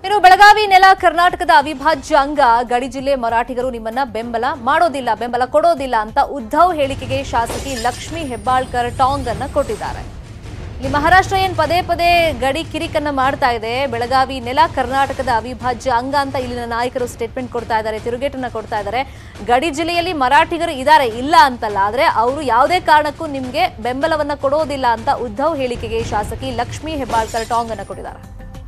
ಇನ್ನು ಬೆಳಗಾವಿ ನೆಲ ಕರ್ನಾಟಕದ ಅವಿಭಾಜ್ಯ ಅಂಗ ಗಡಿ ಜಿಲ್ಲೆ ಮರಾಠಿಗರು ನಿಮ್ಮನ್ನ ಬೆಂಬಲ ಮಾಡೋದಿಲ್ಲ ಬೆಂಬಲ ಕೊಡೋದಿಲ್ಲ ಅಂತ ಉದ್ಧವ್ ಹೇಳಿಕೆಗೆ ಶಾಸಕಿ ಲಕ್ಷ್ಮಿ ಹೆಬ್ಬಾಳ್ಕರ್ ಟಾಂಗ್ ಅನ್ನ ಕೊಟ್ಟಿದ್ದಾರೆ ಇಲ್ಲಿ ಮಹಾರಾಷ್ಟ್ರ ಏನ್ ಪದೇ ಪದೇ ಗಡಿ ಕಿರಿಕನ್ನ ಮಾಡ್ತಾ ಇದೆ ಬೆಳಗಾವಿ ನೆಲ ಕರ್ನಾಟಕದ ಅವಿಭಾಜ್ಯ ಅಂಗ ಅಂತ ಇಲ್ಲಿನ ನಾಯಕರು ಸ್ಟೇಟ್ಮೆಂಟ್ ಕೊಡ್ತಾ ಇದ್ದಾರೆ ತಿರುಗೇಟನ್ನ ಕೊಡ್ತಾ ಇದ್ದಾರೆ ಗಡಿ ಜಿಲ್ಲೆಯಲ್ಲಿ ಮರಾಠಿಗರು ಇದ್ದಾರೆ ಇಲ್ಲ ಅಂತಲ್ಲ ಆದ್ರೆ ಅವರು ಯಾವುದೇ ಕಾರಣಕ್ಕೂ ನಿಮ್ಗೆ ಬೆಂಬಲವನ್ನ ಕೊಡೋದಿಲ್ಲ ಅಂತ ಉದ್ಧವ್ ಹೇಳಿಕೆಗೆ ಶಾಸಕಿ ಲಕ್ಷ್ಮಿ ಹೆಬ್ಬಾಳ್ಕರ್ ಟಾಂಗ್ ಅನ್ನ ಕೊಟ್ಟಿದ್ದಾರೆ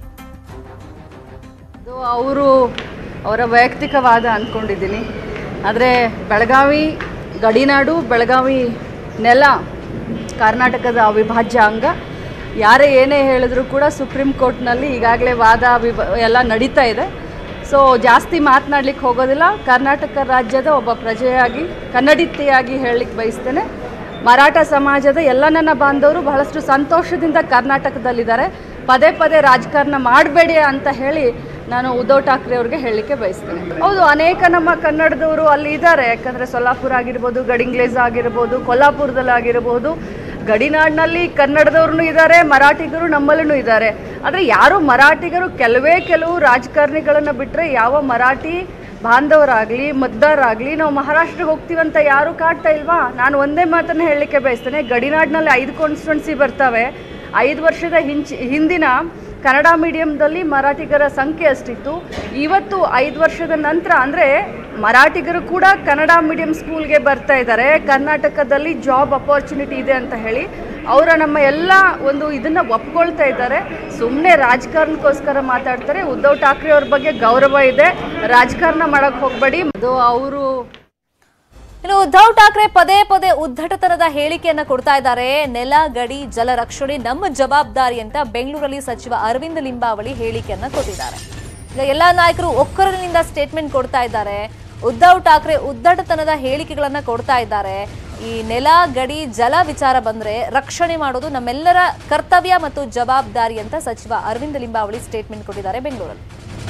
ಅದು ಅವರು ಅವರ ವೈಯಕ್ತಿಕವಾದ ಅಂದ್ಕೊಂಡಿದ್ದೀನಿ ಆದರೆ ಬೆಳಗಾವಿ ಗಡಿನಾಡು ಬೆಳಗಾವಿ ನೆಲ ಕರ್ನಾಟಕದ ಅವಿಭಾಜ್ಯ ಅಂಗ ಯಾರೇ ಏನೇ ಹೇಳಿದ್ರು ಕೂಡ ಸುಪ್ರೀಂ ಕೋರ್ಟ್ನಲ್ಲಿ ಈಗಾಗಲೇ ವಾದ ವಿಭ ಎಲ್ಲ ನಡೀತಾ ಇದೆ ಸೊ ಜಾಸ್ತಿ ಮಾತನಾಡ್ಲಿಕ್ಕೆ ಹೋಗೋದಿಲ್ಲ ಕರ್ನಾಟಕ ರಾಜ್ಯದ ಒಬ್ಬ ಪ್ರಜೆಯಾಗಿ ಕನ್ನಡಿತೆಯಾಗಿ ಹೇಳಲಿಕ್ಕೆ ಬಯಸ್ತೇನೆ ಮರಾಠ ಸಮಾಜದ ಎಲ್ಲ ನನ್ನ ಬಾಂಧವರು ಬಹಳಷ್ಟು ಸಂತೋಷದಿಂದ ಕರ್ನಾಟಕದಲ್ಲಿದ್ದಾರೆ ಪದೇ ಪದೇ ರಾಜಕಾರಣ ಮಾಡಬೇಡಿ ಅಂತ ಹೇಳಿ ನಾನು ಉದ್ಧವ್ ಠಾಕ್ರೆ ಅವ್ರಿಗೆ ಹೇಳಲಿಕ್ಕೆ ಬಯಸ್ತೇನೆ ಹೌದು ಅನೇಕ ನಮ್ಮ ಕನ್ನಡದವರು ಅಲ್ಲಿ ಇದ್ದಾರೆ ಯಾಕಂದರೆ ಸೊಲ್ಲಾಪುರ ಆಗಿರ್ಬೋದು ಗಡಿಂಗ್ಲೇಸ್ ಆಗಿರ್ಬೋದು ಕೊಲ್ಲಾಪುರದಲ್ಲಿ ಆಗಿರ್ಬೋದು ಗಡಿನಾಡಿನಲ್ಲಿ ಕನ್ನಡದವ್ರು ಇದ್ದಾರೆ ಮರಾಠಿಗರು ನಮ್ಮಲ್ಲೂ ಇದ್ದಾರೆ ಆದರೆ ಯಾರು ಮರಾಠಿಗರು ಕೆಲವೇ ಕೆಲವು ರಾಜಕಾರಣಿಗಳನ್ನು ಬಿಟ್ಟರೆ ಯಾವ ಮರಾಠಿ ಬಾಂಧವರಾಗಲಿ ಮತದಾರರಾಗಲಿ ನಾವು ಮಹಾರಾಷ್ಟ್ರಕ್ಕೆ ಹೋಗ್ತೀವಂತ ಯಾರೂ ಕಾಡ್ತಾ ಇಲ್ವಾ ನಾನು ಒಂದೇ ಮಾತನ್ನು ಹೇಳಲಿಕ್ಕೆ ಬಯಸ್ತೇನೆ ಗಡಿನಾಡಿನಲ್ಲಿ ಐದು ಕಾನ್ಸ್ಟಿಟ್ಯೂನ್ಸಿ ಬರ್ತವೆ ಐದು ವರ್ಷದ ಹಿಂಚಿ ಹಿಂದಿನ ಕನ್ನಡ ಮೀಡಿಯಂದಲ್ಲಿ ಮರಾಠಿಗರ ಸಂಖ್ಯೆ ಅಷ್ಟಿತ್ತು ಇವತ್ತು ಐದು ವರ್ಷದ ನಂತರ ಅಂದರೆ ಮರಾಠಿಗರು ಕೂಡ ಕನ್ನಡ ಮೀಡಿಯಂ ಸ್ಕೂಲ್ಗೆ ಬರ್ತಾ ಇದ್ದಾರೆ ಕರ್ನಾಟಕದಲ್ಲಿ ಜಾಬ್ ಅಪಾರ್ಚುನಿಟಿ ಇದೆ ಅಂತ ಹೇಳಿ ಅವರ ನಮ್ಮ ಎಲ್ಲ ಒಂದು ಇದನ್ನು ಒಪ್ಕೊಳ್ತಾ ಇದ್ದಾರೆ ಸುಮ್ಮನೆ ರಾಜಕಾರಣಕ್ಕೋಸ್ಕರ ಮಾತಾಡ್ತಾರೆ ಉದ್ಧವ್ ಠಾಕ್ರೆ ಅವ್ರ ಬಗ್ಗೆ ಗೌರವ ಇದೆ ರಾಜಕಾರಣ ಮಾಡೋಕ್ಕೆ ಹೋಗಬೇಡಿ ಅದು ಅವರು ಇನ್ನು ಉದ್ಧವ್ ಠಾಕ್ರೆ ಪದೇ ಪದೇ ಉದ್ದಟತನದ ಹೇಳಿಕೆಯನ್ನ ಕೊಡ್ತಾ ಇದ್ದಾರೆ ನೆಲ ಗಡಿ ಜಲ ರಕ್ಷಣೆ ನಮ್ಮ ಜವಾಬ್ದಾರಿ ಅಂತ ಬೆಂಗಳೂರಲ್ಲಿ ಸಚಿವ ಅರವಿಂದ್ ಲಿಂಬಾವಳಿ ಹೇಳಿಕೆಯನ್ನ ಕೊಟ್ಟಿದ್ದಾರೆ ಈಗ ಎಲ್ಲಾ ನಾಯಕರು ಒಕ್ಕರಲಿನಿಂದ ಸ್ಟೇಟ್ಮೆಂಟ್ ಕೊಡ್ತಾ ಇದ್ದಾರೆ ಉದ್ಧವ್ ಠಾಕ್ರೆ ಉದ್ದಟತನದ ಹೇಳಿಕೆಗಳನ್ನ ಕೊಡ್ತಾ ಇದ್ದಾರೆ ಈ ನೆಲ ಗಡಿ ಜಲ ವಿಚಾರ ಬಂದ್ರೆ ರಕ್ಷಣೆ ಮಾಡೋದು ನಮ್ಮೆಲ್ಲರ ಕರ್ತವ್ಯ ಮತ್ತು ಜವಾಬ್ದಾರಿ ಅಂತ ಸಚಿವ ಅರವಿಂದ್ ಲಿಂಬಾವಳಿ ಸ್ಟೇಟ್ಮೆಂಟ್ ಕೊಟ್ಟಿದ್ದಾರೆ ಬೆಂಗಳೂರಲ್ಲಿ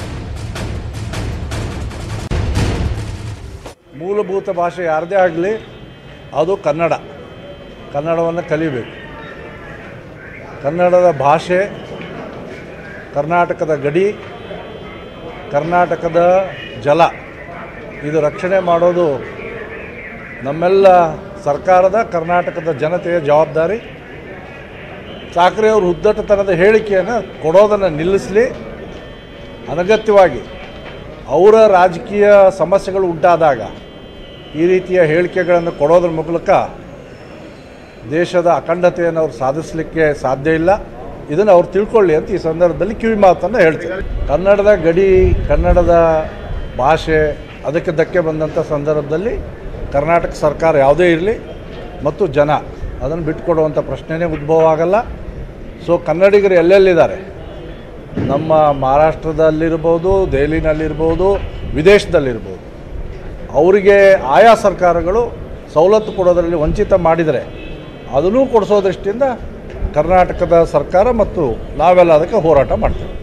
ಮೂಲಭೂತ ಭಾಷೆ ಯಾರದೇ ಆಗಲಿ ಅದು ಕನ್ನಡ ಕನ್ನಡವನ್ನು ಕಲಿಬೇಕು ಕನ್ನಡದ ಭಾಷೆ ಕರ್ನಾಟಕದ ಗಡಿ ಕರ್ನಾಟಕದ ಜಲ ಇದು ರಕ್ಷಣೆ ಮಾಡೋದು ನಮ್ಮೆಲ್ಲ ಸರ್ಕಾರದ ಕರ್ನಾಟಕದ ಜನತೆಯ ಜವಾಬ್ದಾರಿ ಠಾಕ್ರೆ ಅವರು ಉದ್ದಟತನದ ಹೇಳಿಕೆಯನ್ನು ಕೊಡೋದನ್ನು ನಿಲ್ಲಿಸಲಿ ಅನಗತ್ಯವಾಗಿ ಅವರ ರಾಜಕೀಯ ಸಮಸ್ಯೆಗಳು ಉಂಟಾದಾಗ ಈ ರೀತಿಯ ಹೇಳಿಕೆಗಳನ್ನು ಕೊಡೋದ್ರ ಮೂಲಕ ದೇಶದ ಅಖಂಡತೆಯನ್ನು ಅವ್ರು ಸಾಧಿಸಲಿಕ್ಕೆ ಸಾಧ್ಯ ಇಲ್ಲ ಇದನ್ನು ಅವ್ರು ತಿಳ್ಕೊಳ್ಳಿ ಅಂತ ಈ ಸಂದರ್ಭದಲ್ಲಿ ಕಿವಿ ಮಾತನ್ನು ಹೇಳ್ತೀನಿ ಕನ್ನಡದ ಗಡಿ ಕನ್ನಡದ ಭಾಷೆ ಅದಕ್ಕೆ ಧಕ್ಕೆ ಬಂದಂಥ ಸಂದರ್ಭದಲ್ಲಿ ಕರ್ನಾಟಕ ಸರ್ಕಾರ ಯಾವುದೇ ಇರಲಿ ಮತ್ತು ಜನ ಅದನ್ನು ಬಿಟ್ಕೊಡುವಂಥ ಪ್ರಶ್ನೆನೇ ಉದ್ಭವ ಆಗಲ್ಲ ಸೊ ಕನ್ನಡಿಗರು ಎಲ್ಲೆಲ್ಲಿದ್ದಾರೆ ನಮ್ಮ ಮಹಾರಾಷ್ಟ್ರದಲ್ಲಿರ್ಬೋದು ದೆಹಲಿನಲ್ಲಿರ್ಬೋದು ವಿದೇಶದಲ್ಲಿರ್ಬೋದು ಅವರಿಗೆ ಆಯಾ ಸರ್ಕಾರಗಳು ಸವಲತ್ತು ಕೊಡೋದರಲ್ಲಿ ವಂಚಿತ ಮಾಡಿದರೆ ಅದನ್ನೂ ಕೊಡಿಸೋ ದೃಷ್ಟಿಯಿಂದ ಕರ್ನಾಟಕದ ಸರ್ಕಾರ ಮತ್ತು ನಾವೆಲ್ಲ ಅದಕ್ಕೆ ಹೋರಾಟ ಮಾಡ್ತೇವೆ